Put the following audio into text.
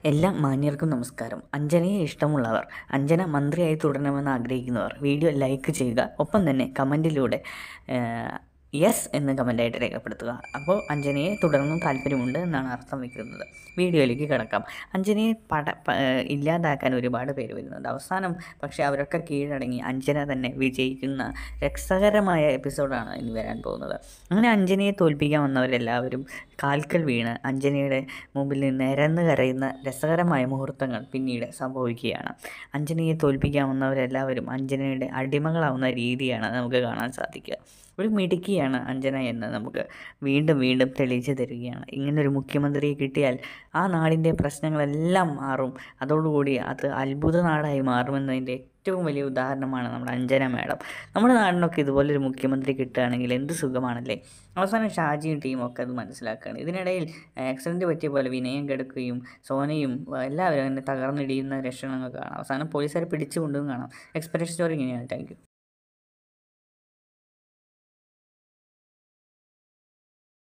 എല്ലാ മാന്യർക്കും നമസ്കാരം അഞ്ജനയെ ഇഷ്ടമുള്ളവർ അഞ്ജന മന്ത്രിയായി തുടരണമെന്ന് ആഗ്രഹിക്കുന്നവർ വീഡിയോ ലൈക്ക് ചെയ്യുക ഒപ്പം തന്നെ കമൻറ്റിലൂടെ യെസ് എന്ന് കമൻ്റായിട്ട് രേഖപ്പെടുത്തുക അപ്പോൾ അഞ്ജനയെ തുടർന്നും താല്പര്യമുണ്ട് എന്നാണ് അർത്ഥം വയ്ക്കുന്നത് വീഡിയോയിലേക്ക് കിടക്കാം അഞ്ജനയെ പട പ- ഏഹ് ഇല്ലാതാക്കാൻ ഒരുപാട് പേര് വരുന്നുണ്ട് അവസാനം പക്ഷേ അവരൊക്കെ കീഴടങ്ങി അഞ്ജന തന്നെ വിജയിക്കുന്ന രസകരമായ എപ്പിസോഡാണ് ഇനി വരാൻ പോകുന്നത് അങ്ങനെ അഞ്ജനയെ തോൽപ്പിക്കാൻ വന്നവരെല്ലാവരും കാൽക്കൽ വീണ് അഞ്ജനയുടെ മുമ്പിൽ നിന്ന് നിരന്ന് കരയുന്ന രസകരമായ മുഹൂർത്തങ്ങൾ പിന്നീട് സംഭവിക്കുകയാണ് അഞ്ജനയെ തോൽപ്പിക്കാൻ വന്നവരെല്ലാവരും അഞ്ജനയുടെ അടിമകളാവുന്ന രീതിയാണ് നമുക്ക് കാണാൻ സാധിക്കുക ഒരു മിടുക്കിയാണ് അഞ്ജന എന്ന് നമുക്ക് വീണ്ടും വീണ്ടും തെളിയിച്ചു തരികയാണ് ഇങ്ങനൊരു മുഖ്യമന്ത്രിയെ കിട്ടിയാൽ ആ നാടിൻ്റെ പ്രശ്നങ്ങളെല്ലാം മാറും അതോടുകൂടി അത് അത്ഭുത നാടായി മാറുമെന്നതിൻ്റെ ഏറ്റവും വലിയ ഉദാഹരണമാണ് നമ്മുടെ അഞ്ജന മാഡം നമ്മുടെ നാടിനൊക്കെ ഇതുപോലൊരു മുഖ്യമന്ത്രി കിട്ടുകയാണെങ്കിൽ എന്ത് സുഖമാണല്ലേ അവസാനം ഷാജിയും ടീമും ഒക്കെ അത് മനസ്സിലാക്കുകയാണ് ഇതിനിടയിൽ ആക്സിഡൻറ്റ് പറ്റിയ പോലെ വിനയം കെടുക്കുകയും സോനയും ആ, എല്ലാവരും അങ്ങനെ തകർന്നിടിയുന്ന ലക്ഷണങ്ങൾ കാണാം അവസാനം പോലീസുകാരെ പിടിച്ചു കൊണ്ടും കാണാം എക്സ്പെക്ടേഷൻ സ്റ്റോറി ഇങ്ങനെയാണ് താങ്ക് യു